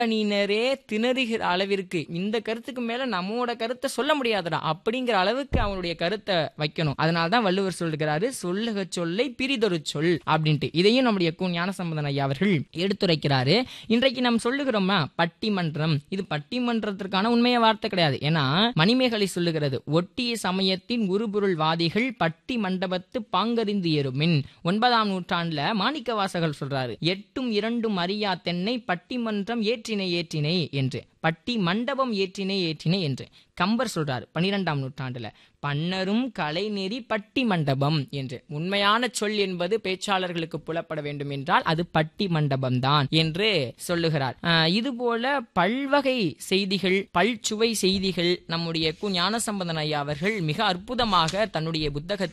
அணியினரே திணறுகிற அளவிற்கு இந்த கருத்துக்கு மேல நம்மோட கருத்தை சொல்ல முடியாதுடா அப்படிங்கிற அளவுக்கு அவனுடைய கருத்தை வைக்கணும் அதனாலதான் வள்ளுவர் சொல்லுகிறாரு சொல்லுக சொல்லை பிரிதொரு சொல் அப்படின்ட்டு இதையும் நம்முடைய கு ஞானசம்பந்தன் ஐயா அவர்கள் எடுத்துரைக்கிறாரு இன்றைக்கு நாம் சொல்லுகிறோமா பட்டிமன்றம் இது பட்டிமன்றத்திற்கான உண்மைய வார்த்தை கிடையாது ஏன்னா மணிமேகலை சொல்லுகிறது ஒட்டிய சமயத்தின் உருபொருள் வாதிகள் பட்டி மண்டபத்து பாங்கறிந்து எருமின் ஒன்பதாம் நூற்றாண்டுல மாணிக்க வாசகர் சொல்றாரு எட்டும் இரண்டும் அறியா தென்னை பட்டிமன்றம் ஏற்றினை ஏற்றினை என்று பட்டி மண்டபம் ஏற்றினை ஏற்றினை என்று கம்பர் சொல்றாரு பன்னிரெண்டாம் நூற்றாண்டுல பன்னரும் கலைநெறி பட்டி மண்டபம் என்று உண்மையான சொல் என்பது பேச்சாளர்களுக்கு புலப்பட வேண்டும் என்றால் அது பட்டி மண்டபம் தான் என்று சொல்லுகிறார் ஆஹ் இது போல பல்வகை செய்திகள் பல்சுவை செய்திகள் நம்முடைய கு ஞானசம்பந்தன் ஐயா அவர்கள் மிக அற்புதமாக தன்னுடைய புத்தகத்தில்